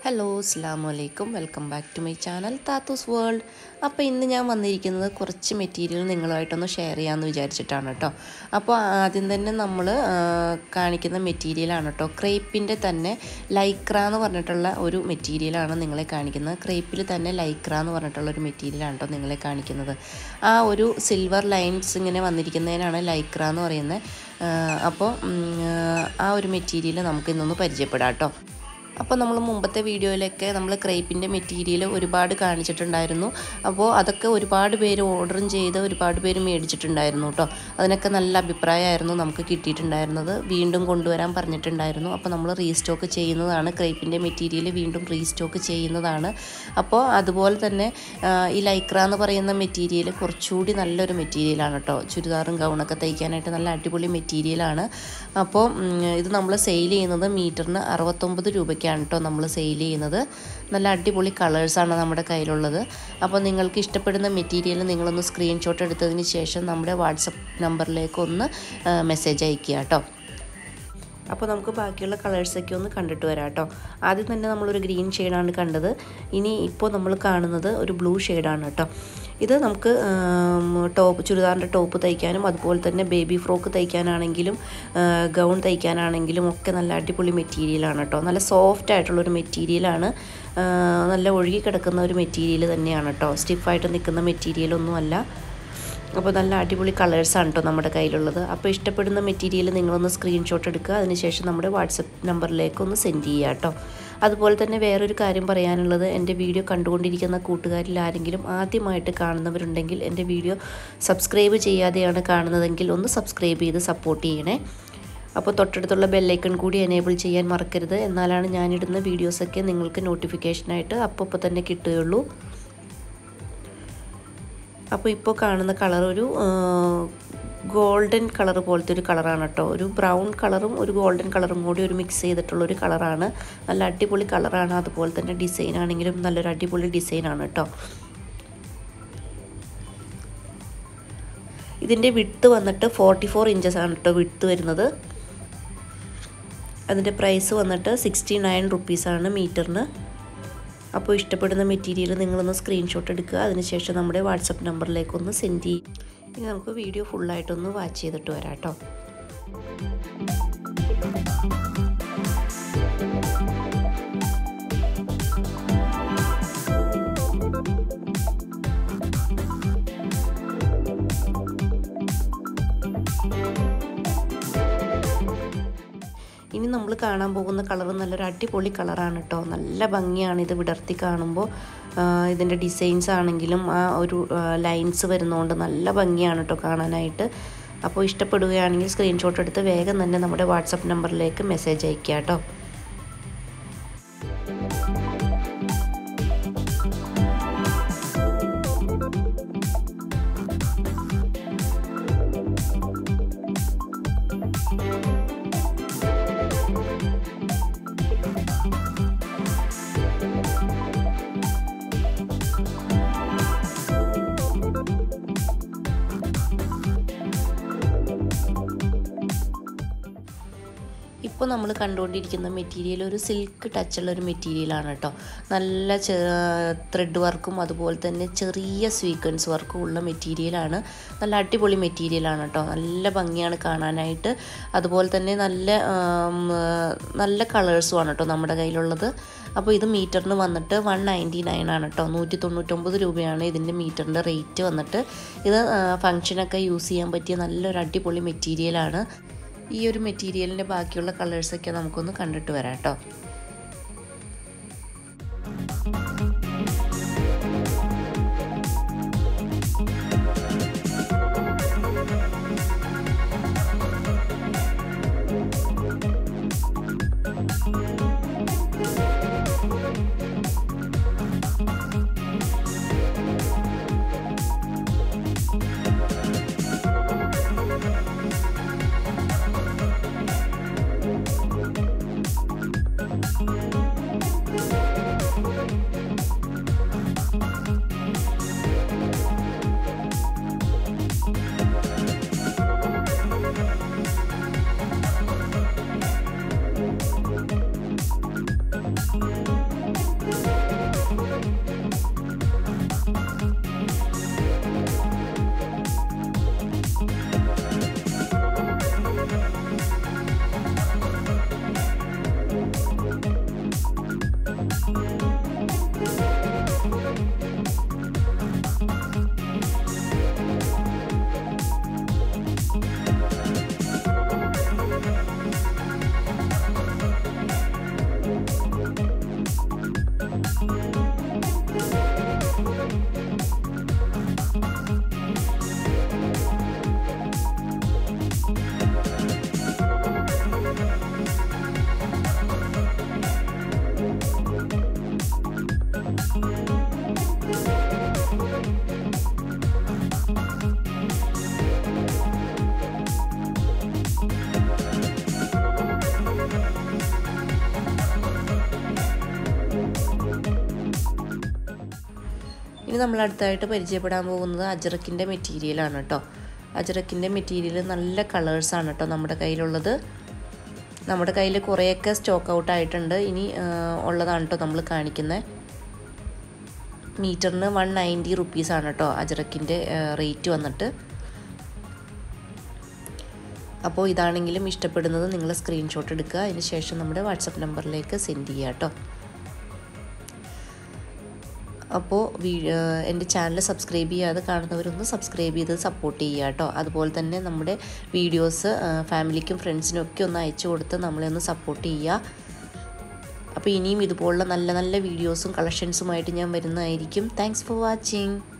hello അസ്സാം വലൈക്കും welcome back to my channel Thathoos world അപ്പോൾ ഇന്ന് ഞാൻ വന്നിരിക്കുന്നത് കുറച്ച് മെറ്റീരിയൽ നിങ്ങളുമായിട്ടൊന്ന് ഷെയർ ചെയ്യാമെന്ന് വിചാരിച്ചിട്ടാണ് കേട്ടോ അപ്പോൾ ആദ്യം തന്നെ നമ്മൾ കാണിക്കുന്ന മെറ്റീരിയലാണ് കേട്ടോ ക്രേപ്പിൻ്റെ തന്നെ ലൈക്ര എന്ന് പറഞ്ഞിട്ടുള്ള ഒരു മെറ്റീരിയലാണ് നിങ്ങളെ കാണിക്കുന്നത് ക്രേപ്പിൽ തന്നെ ലൈക്ര എന്ന് പറഞ്ഞിട്ടുള്ള ഒരു മെറ്റീരിയലാണ് കേട്ടോ നിങ്ങളെ കാണിക്കുന്നത് ആ ഒരു സിൽവർ ലൈൻസ് ഇങ്ങനെ വന്നിരിക്കുന്നതിനാണ് ലൈക്ര എന്ന് പറയുന്നത് അപ്പോൾ ആ ഒരു മെറ്റീരിയൽ നമുക്ക് ഇന്നൊന്ന് പരിചയപ്പെടാം കേട്ടോ അപ്പോൾ നമ്മൾ മുമ്പത്തെ വീഡിയോയിലൊക്കെ നമ്മൾ ക്രേപ്പിൻ്റെ മെറ്റീരിയൽ ഒരുപാട് കാണിച്ചിട്ടുണ്ടായിരുന്നു അപ്പോൾ അതൊക്കെ ഒരുപാട് പേര് ഓർഡറും ചെയ്ത് ഒരുപാട് പേര് മേടിച്ചിട്ടുണ്ടായിരുന്നു കേട്ടോ അതിനൊക്കെ നല്ല അഭിപ്രായമായിരുന്നു നമുക്ക് കിട്ടിയിട്ടുണ്ടായിരുന്നത് വീണ്ടും കൊണ്ടുവരാൻ പറഞ്ഞിട്ടുണ്ടായിരുന്നു അപ്പോൾ നമ്മൾ റീസ്റ്റോക്ക് ചെയ്യുന്നതാണ് ക്രേപ്പിൻ്റെ മെറ്റീരിയൽ വീണ്ടും റീസ്റ്റോക്ക് ചെയ്യുന്നതാണ് അപ്പോൾ അതുപോലെ തന്നെ ഈ ലൈക്ര എന്ന് പറയുന്ന മെറ്റീരിയൽ കുറച്ചുകൂടി നല്ലൊരു മെറ്റീരിയലാണ് കേട്ടോ ചുരിദാറും ഗൗണൊക്കെ തയ്ക്കാനായിട്ട് നല്ല അടിപൊളി മെറ്റീരിയലാണ് അപ്പോൾ ഇത് നമ്മൾ സെയിൽ ചെയ്യുന്നത് മീറ്ററിന് അറുപത്തൊമ്പത് രൂപയ്ക്കാണ് കേട്ടോ നമ്മൾ സെയിൽ ചെയ്യുന്നത് നല്ല അടിപൊളി കളേഴ്സാണ് നമ്മുടെ കയ്യിലുള്ളത് അപ്പോൾ നിങ്ങൾക്ക് ഇഷ്ടപ്പെടുന്ന മെറ്റീരിയൽ നിങ്ങളൊന്ന് സ്ക്രീൻഷോട്ട് എടുത്തതിന് ശേഷം നമ്മുടെ വാട്സപ്പ് നമ്പറിലേക്ക് ഒന്ന് മെസ്സേജ് അയയ്ക്കുക കേട്ടോ അപ്പോൾ നമുക്ക് ബാക്കിയുള്ള കളേഴ്സൊക്കെ ഒന്ന് കണ്ടിട്ട് വരാം കേട്ടോ ആദ്യം തന്നെ നമ്മളൊരു ഗ്രീൻ ഷെയ്ഡാണ് കണ്ടത് ഇനി ഇപ്പോൾ നമ്മൾ കാണുന്നത് ഒരു ബ്ലൂ ഷെയ്ഡാണ് കേട്ടോ ഇത് നമുക്ക് ടോപ്പ് ചുരിദാറിൻ്റെ ടോപ്പ് തയ്ക്കാനും അതുപോലെ തന്നെ ബേബി ഫ്രോക്ക് തയ്ക്കാനാണെങ്കിലും ഗൗൺ തയ്ക്കാനാണെങ്കിലും ഒക്കെ നല്ല അടിപൊളി മെറ്റീരിയലാണ് കേട്ടോ നല്ല സോഫ്റ്റ് ആയിട്ടുള്ളൊരു മെറ്റീരിയലാണ് നല്ല ഒഴുകി കിടക്കുന്ന ഒരു മെറ്റീരിയൽ തന്നെയാണ് കേട്ടോ സ്റ്റിഫായിട്ട് നിൽക്കുന്ന മെറ്റീരിയലൊന്നുമല്ല അപ്പോൾ നല്ല അടിപൊളി കളേഴ്സാണ് കേട്ടോ നമ്മുടെ കയ്യിലുള്ളത് അപ്പോൾ ഇഷ്ടപ്പെടുന്ന മെറ്റീരിയൽ നിങ്ങളൊന്ന് സ്ക്രീൻഷോട്ട് എടുക്കുക അതിനുശേഷം നമ്മുടെ വാട്സപ്പ് നമ്പറിലേക്ക് ഒന്ന് സെൻഡ് ചെയ്യുക കേട്ടോ അതുപോലെ തന്നെ വേറൊരു കാര്യം പറയാനുള്ളത് എൻ്റെ വീഡിയോ കണ്ടുകൊണ്ടിരിക്കുന്ന കൂട്ടുകാരിൽ ആരെങ്കിലും ആദ്യമായിട്ട് കാണുന്നവരുണ്ടെങ്കിൽ എൻ്റെ വീഡിയോ സബ്സ്ക്രൈബ് ചെയ്യാതെയാണ് കാണുന്നതെങ്കിൽ ഒന്ന് സബ്സ്ക്രൈബ് ചെയ്ത് സപ്പോർട്ട് ചെയ്യണേ അപ്പോൾ തൊട്ടടുത്തുള്ള ബെല്ലൈക്കൺ കൂടി എനേബിൾ ചെയ്യാൻ മറക്കരുത് എന്നാലാണ് ഞാനിടുന്ന വീഡിയോസൊക്കെ നിങ്ങൾക്ക് നോട്ടിഫിക്കേഷനായിട്ട് അപ്പോൾ അപ്പോൾ തന്നെ കിട്ടുകയുള്ളൂ അപ്പോൾ ഇപ്പോൾ കാണുന്ന കളർ ഒരു ഗോൾഡൻ കളർ പോലത്തെ ഒരു കളറാണ് കേട്ടോ ഒരു ബ്രൗൺ കളറും ഒരു ഗോൾഡൻ കളറും കൂടി ഒരു മിക്സ് ചെയ്തിട്ടുള്ള ഒരു കളറാണ് നല്ല അടിപൊളി കളറാണ് അതുപോലെ തന്നെ ഡിസൈൻ ആണെങ്കിലും നല്ലൊരു അടിപൊളി ഡിസൈനാണ് കേട്ടോ ഇതിൻ്റെ വിട്ട് വന്നിട്ട് ഫോർട്ടി ഫോർ ഇഞ്ചസ് ആണ് കേട്ടോ വിട്ട് വരുന്നത് അതിൻ്റെ പ്രൈസ് വന്നിട്ട് സിക്സ്റ്റി നയൻ റുപ്പീസാണ് മീറ്ററിന് അപ്പോൾ ഇഷ്ടപ്പെടുന്ന മെറ്റീരിയൽ നിങ്ങളൊന്ന് സ്ക്രീൻഷോട്ട് എടുക്കുക അതിനുശേഷം നമ്മുടെ വാട്സപ്പ് നമ്പറിലേക്ക് ഒന്ന് സെൻഡ് ചെയ്യും ഇനി നമുക്ക് വീഡിയോ ഫുള്ളായിട്ടൊന്ന് വാച്ച് ചെയ്തിട്ട് വരാം കേട്ടോ ഇനി നമ്മൾ കാണാൻ പോകുന്ന കളർ നല്ലൊരു അടിപൊളി കളറാണ് കേട്ടോ നല്ല ഭംഗിയാണ് ഇത് വിടർത്തി കാണുമ്പോൾ ഇതിൻ്റെ ഡിസൈൻസ് ആണെങ്കിലും ആ ഒരു ലൈൻസ് വരുന്നതുകൊണ്ട് നല്ല ഭംഗിയാണ് കേട്ടോ കാണാനായിട്ട് അപ്പോൾ ഇഷ്ടപ്പെടുകയാണെങ്കിൽ സ്ക്രീൻഷോട്ട് എടുത്ത് വേഗം തന്നെ നമ്മുടെ വാട്സപ്പ് നമ്പറിലേക്ക് മെസ്സേജ് അയയ്ക്കുക കേട്ടോ ഇപ്പോൾ നമ്മൾ കണ്ടുകൊണ്ടിരിക്കുന്ന മെറ്റീരിയൽ ഒരു സിൽക്ക് ടച്ചുള്ള ഒരു മെറ്റീരിയലാണ് കേട്ടോ നല്ല ത്രെഡ് വർക്കും അതുപോലെ തന്നെ ചെറിയ സ്വീക്വൻസ് വർക്കും ഉള്ള മെറ്റീരിയലാണ് നല്ല അടിപൊളി മെറ്റീരിയലാണ് കേട്ടോ നല്ല ഭംഗിയാണ് കാണാനായിട്ട് അതുപോലെ തന്നെ നല്ല നല്ല കളേഴ്സുമാണ് കേട്ടോ നമ്മുടെ കയ്യിലുള്ളത് അപ്പോൾ ഇത് മീറ്ററിന് വന്നിട്ട് വൺ നയൻറ്റി നയൻ ആണ് കേട്ടോ നൂറ്റി തൊണ്ണൂറ്റൊമ്പത് രൂപയാണ് ഇതിൻ്റെ മീറ്ററിൻ്റെ റേറ്റ് വന്നിട്ട് ഇത് ഫങ്ഷനൊക്കെ യൂസ് ചെയ്യാൻ പറ്റിയ നല്ലൊരു അടിപൊളി മെറ്റീരിയലാണ് ഈ ഒരു മെറ്റീരിയലിൻ്റെ ബാക്കിയുള്ള കളേഴ്സൊക്കെ നമുക്കൊന്ന് കണ്ടിട്ട് വരാം കേട്ടോ ഇനി നമ്മൾ അടുത്തായിട്ട് പരിചയപ്പെടാൻ പോകുന്നത് അജറക്കിൻ്റെ മെറ്റീരിയലാണ് കേട്ടോ അജറക്കിൻ്റെ മെറ്റീരിയൽ നല്ല കളേഴ്സാണ് കേട്ടോ നമ്മുടെ കയ്യിലുള്ളത് നമ്മുടെ കയ്യിൽ കുറേയൊക്കെ സ്റ്റോക്ക് ഔട്ട് ആയിട്ടുണ്ട് ഇനി ഉള്ളതാണ് കേട്ടോ നമ്മൾ കാണിക്കുന്നത് മീറ്ററിന് വൺ നയൻറ്റി റുപ്പീസാണ് കേട്ടോ അജറക്കിൻ്റെ റേറ്റ് വന്നിട്ട് അപ്പോൾ ഇതാണെങ്കിലും ഇഷ്ടപ്പെടുന്നത് നിങ്ങൾ സ്ക്രീൻഷോട്ട് എടുക്കുക അതിന് ശേഷം നമ്മുടെ വാട്സപ്പ് നമ്പറിലേക്ക് സെൻഡ് ചെയ്യുക കേട്ടോ അപ്പോൾ എൻ്റെ ചാനൽ സബ്സ്ക്രൈബ് ചെയ്യാതെ കാണുന്നവരൊന്ന് സബ്സ്ക്രൈബ് ചെയ്ത് സപ്പോർട്ട് ചെയ്യുക കേട്ടോ അതുപോലെ തന്നെ നമ്മുടെ വീഡിയോസ് ഫാമിലിക്കും ഫ്രണ്ട്സിനും ഒക്കെ ഒന്ന് അയച്ചു കൊടുത്ത് നമ്മളെ ഒന്ന് സപ്പോർട്ട് ചെയ്യുക അപ്പോൾ ഇനിയും ഇതുപോലുള്ള നല്ല നല്ല വീഡിയോസും കളക്ഷൻസുമായിട്ട് ഞാൻ വരുന്നതായിരിക്കും താങ്ക്സ് ഫോർ വാച്ചിങ്